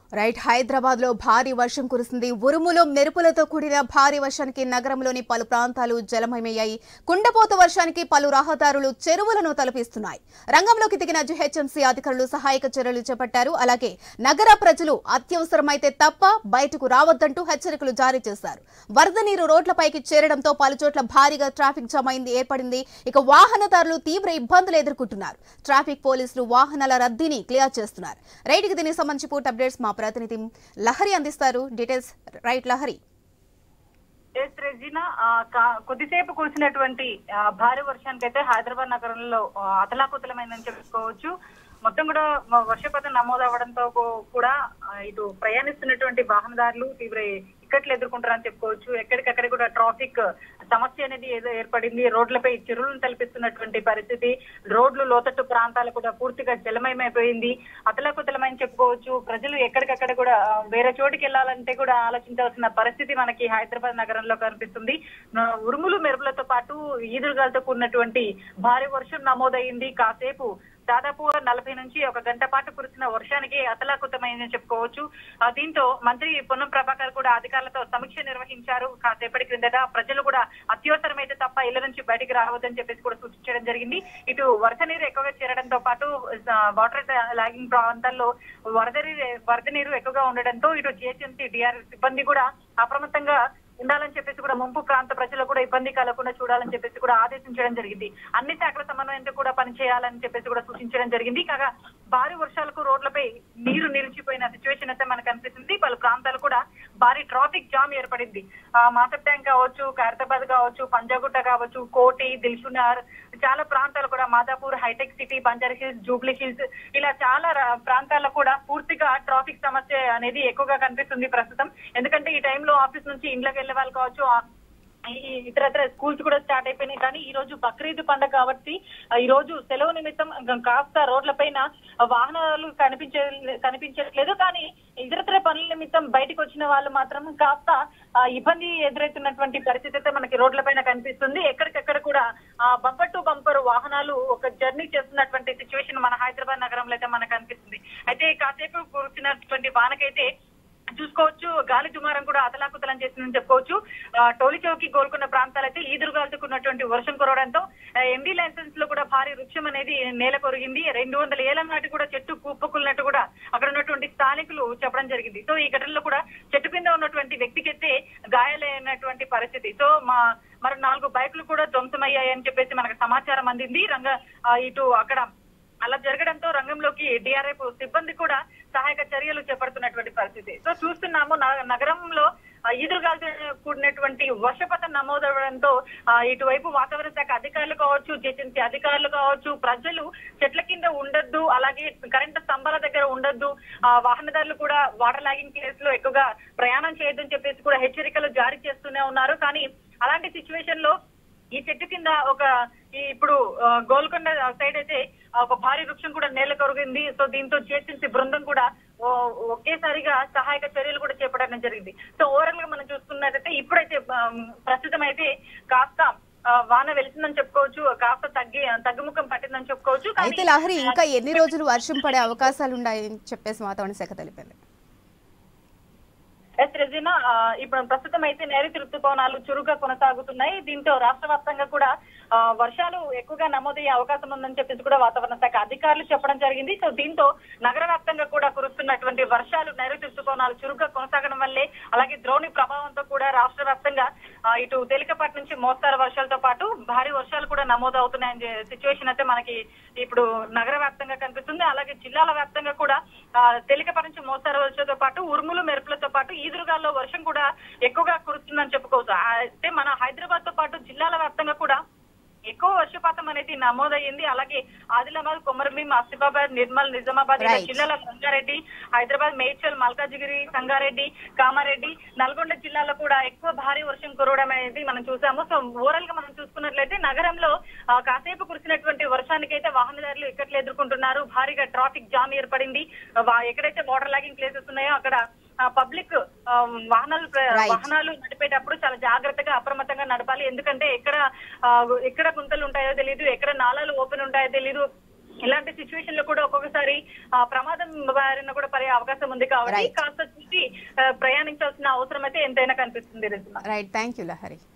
Right Hyderabad లో భారీ వర్షం కురిసింది ఉరుములు మెరుపులతో కూడిన భారీ వర్షానికి నగరంలోని పలు ప్రాంతాలు జలమయమయ్యాయి కుండపోత వర్షానికి పలు రహదారులు చెరువులను తలపిస్తున్నాయి రంగంలోకి దిగిన జీహెచ్ఎంసీ అధికారులు సహాయక చర్యలు చేపట్టారు అలాగే నగర ప్రజలు అత్యవసరమైతే తప్ప బయటకు రావద్దంటూ హెచ్చరికలు జారీ చేశారు వరద నీరు రోడ్లపైకి చేరడంతో పలుచోట్ల భారీగా ట్రాఫిక్ జామ్ అయింది ఏర్పడింది ఇక వాహనదారులు తీవ్ర ఇబ్బందులు ఎదుర్కొంటున్నారు ట్రాఫిక్ పోలీసులు వాహనాల రద్దీని క్లియర్ చేస్తున్నారు రైట్కి దీనికి సంబంధించి పూర్తి అప్డేట్స్ మా ప్రతినిధి లహరి అందిస్తారు details right Lahari yes Regina ఆ, కా- కొద్దిసేపు కురిసినటువంటి ఆ, భారీ వర్షానికి అయితే హైదరాబాద్ నగరంలో ఆ, అతలాకుతలమైందని చెప్పుకోవచ్చు మొత్తం కూడా వ- వర్షపాతం నమోదవడంతో కూ- కూడా ఆ, ఇటు ప్రయాణిస్తున్నటువంటి వాహనదారులు తీవ్ర ఇక్కట్లు ఎదుర్కొంటారని చెప్పుకోవచ్చు ఎక్కడికక్కడ కూడా ట్రాఫిక్ సమస్య అనేది ఏదో ఏర్పడింది రోడ్లపై చెరువులను తలపిస్తున్నటువంటి పరిస్థితి రోడ్లు లోతట్టు ప్రాంతాలు కూడా పూర్తిగా జలమయమైపోయింది అతలాకుతలమని చెప్పుకోవచ్చు ప్రజలు ఎక్కడికక్కడ కూడా ఆ, వేరే చోటికి వెళ్ళాలంటే కూడా ఆలోచించాల్సిన పరిస్థితి మనకి హైదరాబాద్ నగరంలో కనిపిస్తుంది ఆ, ఉరుములు మెరుపులతో పాటు ఈదురుగాలతో కూడినటువంటి భారీ వర్షం నమోదైంది కాసేపు దాదాపు నలభై నుంచి ఒక గంట పాటు కురిసిన వర్షానికి అతలాకుతమైందని చెప్పుకోవచ్చు ఆ, దీంతో మంత్రి పొన్నం ప్రభాకర్ కూడా అధికారులతో సమీక్ష నిర్వహించారు కాసేపటి క్రిందట ప్రజలు కూడా అత్యవసరమైతే తప్ప ఇళ్ల నుంచి బయటికి రావద్దని చెప్పేసి కూడా సూచించడం జరిగింది ఇటు వరద నీరు ఎక్కువగా చేరడంతో పాటు ఆ, వాటర్ లాగింగ్ ప్రాంతాల్లో వరద నీరు వరద నీరు ఎక్కువగా ఉండడంతో ఇటు జిహెచ్ఎంసీ డిఆర్ సిబ్బంది కూడా అప్రమత్తంగా ఉండాలని చెప్పేసి కూడా ముంపు ప్రాంత ప్రజలు కూడా ఇబ్బంది కలగకుండా చూడాలని చెప్పేసి కూడా ఆదేశించడం జరిగింది అన్ని శాఖల సమన్వయంతో కూడా పనిచేయాలని చెప్పేసి కూడా సూచించడం జరిగింది కాగా భారీ వర్షాలకు రోడ్లపై నీరు నిలిచిపోయిన సిచ్యువేషన్ అయితే మనకు అనిపిస్తుంది పలు ప్రాంతాలు కూడా భారీ ట్రాఫిక్ జామ్ ఏర్పడింది ఆ, మాసప్ ట్యాంక్ కావచ్చు ఖైరతాబాద్ కావచ్చు పంజాగుట్ట కావచ్చు కోటి దిల్సునార్ చాలా ప్రాంతాలు కూడా మాదాపూర్ హైటెక్ సిటీ బంజారా హిల్స్ జూబ్లీ హిల్స్ ఇలా చాలా రా- ప్రాంతాల్లో కూడా పూర్తిగా ట్రాఫిక్ సమస్య అనేది ఎక్కువగా కనిపిస్తుంది ప్రస్తుతం ఎందుకంటే ఈ టైంలో ఆఫీస్ నుంచి ఇంట్లోకి వెళ్ళే వాళ్ళు కావచ్చు ఆ- ఈ ఇతరత్ర స్కూల్స్ కూడా స్టార్ట్ అయిపోయినాయి కానీ ఈ రోజు బక్రీద్ పండుగ కాబట్టి ఆ, ఈ రోజు సెలవు నిమిత్తం గ- కాస్త రోడ్ల పైన వాహనాలు కనిపించే కనిపించట్లేదు కానీ ఇతరత్ర పనుల నిమిత్తం బయటకు వచ్చిన వాళ్ళు మాత్రం కాస్త ఆ, ఇబ్బంది ఎదురవుతున్నటువంటి పరిస్థితి అయితే మనకి రోడ్ల పైన కనిపిస్తుంది ఎక్కడికెక్కడ కూడా బంపర్ టు బంపర్ వాహనాలు ఒక జర్నీ చేస్తున్నటువంటి సిచ్యువేషన్ మన హైదరాబాద్ నగరంలో అయితే మనకు కనిపిస్తుంది అయితే కాసేపు కురిసినటువంటి వానకైతే చూసుకోవచ్చు గాలి దుమారం కూడా అతలాకుతలం చేసిందని చెప్పుకోవచ్చు ఆ, టోలీ చౌకి గోల్కొండ ప్రాంతాలు అయితే ఈదురుగాలుతుకున్నటువంటి వర్షం కురవడంతో ఎండీ లైసెన్స్ లో కూడా భారీ వృక్షం అనేది నేల కొరిగింది రెండు వందల ఏళ్ల నాటి కూడా చెట్టు కుప్పకున్నట్టు కూడా అక్కడ ఉన్నటువంటి స్థానికులు చెప్పడం జరిగింది సో ఈ ఘటనలో కూడా చెట్టు కింద ఉన్నటువంటి వ్యక్తికైతే గాయాలైనటువంటి పరిస్థితి సో మా మరి నాలుగు బైకులు కూడా ధ్వంసమయ్యాయని చెప్పేసి మనకు సమాచారం అందింది రంగ ఆ, ఇటు అక్కడ అలా జరగడంతో రంగంలోకి డిఆర్ఎఫ్ సిబ్బంది కూడా సహాయక చర్యలు చేపడుతున్నటువంటి పరిస్థితి సో చూస్తున్నాము న- నగరంలో ఆ, ఎదురుగాలితో కూడినటువంటి వర్షపాతం నమోదవడంతో ఆ, ఇటువైపు వాతావరణ శాఖ అధికారులు కావచ్చు జేజెన్సీ అధికారులు కావచ్చు ప్రజలు చెట్ల కింద ఉండొద్దు అలాగే కరెంటు స్తంభాల దగ్గర ఉండొద్దు ఆ, వాహనదారులు కూడా వాటర్ లాగింగ్ ప్లేస్ లో ఎక్కువగా ప్రయాణం చేయొద్దని చెప్పేసి కూడా హెచ్చరికలు జారీ చేస్తూనే ఉన్నారు కానీ అలాంటి సిచ్యువేషన్ లో ఈ చెట్టు కింద ఒక ఈ ఇప్పుడు ఆ, గోల్కొండ సైడ్ అయితే ఆ, ఒక భారీ వృక్షం కూడా నేల కొరిగింది సో దీంతో చేసించి బృందం కూడా ఓ- ఒకేసారిగా సహాయక చర్యలు కూడా చేపట్టడం జరిగింది సో ఓవరాల్ గా మనం చూసుకున్నట్టయితే ఇప్పుడైతే ఆ, ప్రస్తుతం అయితే కాస్త ఆ, వాన వెళ్తుందని చెప్పుకోవచ్చు కాస్త తగ్గి తగ్గుముఖం పట్టిందని చెప్పుకోవచ్చు కానీ- అయితే లహరి ఇంకా ఎన్ని రోజులు వర్షం పడే అవకాశాలు ఉన్నాయని చెప్పేసి వాతావరణ శాఖ తెలిపింది ఎస్ రెజినా ఆ, ఇప్పుడు ప్రస్తుతం అయితే నైరుతి ఋతుపవనాలు చురుగ్గా కొనసాగుతున్నాయి దీంతో రాష్ట్ర వ్యాప్తంగా కూడా ఆ, వర్షాలు ఎక్కువగా నమోదయ్యే అవకాశం ఉందని చెప్పేసి కూడా వాతావరణ శాఖ అధికారులు చెప్పడం జరిగింది సో దీంతో నగర వ్యాప్తంగా కూడా కురుస్తున్నటువంటి వర్షాలు నైరుతి ఋతుపవనాలు చురుగ్గా కొనసాగడం వల్లే అలాగే ద్రోణి ప్రభావంతో కూడా రాష్ట్ర వ్యాప్తంగా ఆ, ఇటు తేలికపాటి నుంచి మోస్తారు వర్షాలతో పాటు భారీ వర్షాలు కూడా నమోదు అవుతున్నాయని సిచ్యువేషన్ అయితే మనకి ఇప్పుడు నగర వ్యాప్తంగా కనిపిస్తుంది అలాగే జిల్లాల వ్యాప్తంగా కూడా ఆ, తేలికపాటి నుంచి మోస్తారు వర్షాలతో పాటు ఉరుములు మెరుపులతో పాటు ఈదురుగాల్లో వర్షం కూడా ఎక్కువగా కురుస్తుందని చెప్పుకోవచ్చు ఆ, అయితే మన హైదరాబాద్ తో పాటు జిల్లాల వ్యాప్తంగా కూడా ఎక్కువ వర్షపాతం అనేది నమోదయ్యింది అలాగే ఆదిలాబాద్ కొమరంభీం ఆసిఫాబాద్ నిర్మల్ నిజామాబాద్ ఇలా Right. జిల్లాల రంగారెడ్డి హైదరాబాద్ మేడ్చల్ మల్కాజిగిరి సంగారెడ్డి కామారెడ్డి నల్గొండ జిల్లాలో కూడా ఎక్కువ భారీ వర్షం కురవడం అనేది మనం చూసాము సో ఓవరాల్ గా మనం చూసుకున్నట్లయితే నగరంలో ఆ, కాసేపు కురిసినటువంటి వర్షానికైతే వాహనదారులు ఇక్కట్లు ఎదుర్కొంటున్నారు భారీగా ట్రాఫిక్ జామ్ ఏర్పడింది వా- ఎక్కడైతే వాటర్ లాగింగ్ ప్లేసెస్ ఉన్నాయో అక్కడ పబ్లిక్ వాహనాలు ప్ర- Right. వాహనాలు నడిపేటప్పుడు చాలా జాగ్రత్తగా అప్రమత్తంగా నడపాలి ఎందుకంటే ఎక్కడ ఆ, ఎక్కడ గుంతలు ఉంటాయో తెలియదు ఎక్కడ నాలాలు ఓపెన్ ఉంటాయో తెలియదు ఇలాంటి సిచ్యువేషన్ లో కూడా ఒక్కొక్కసారి ఆ, ప్రమాదం బారిన కూడా పడే అవకాశం ఉంది కాబట్టి Right. కాస్త చూసి ఆ, ప్రయాణించాల్సిన అవసరం అయితే ఎంతైనా కనిపిస్తుంది Rizma right thank you Lahari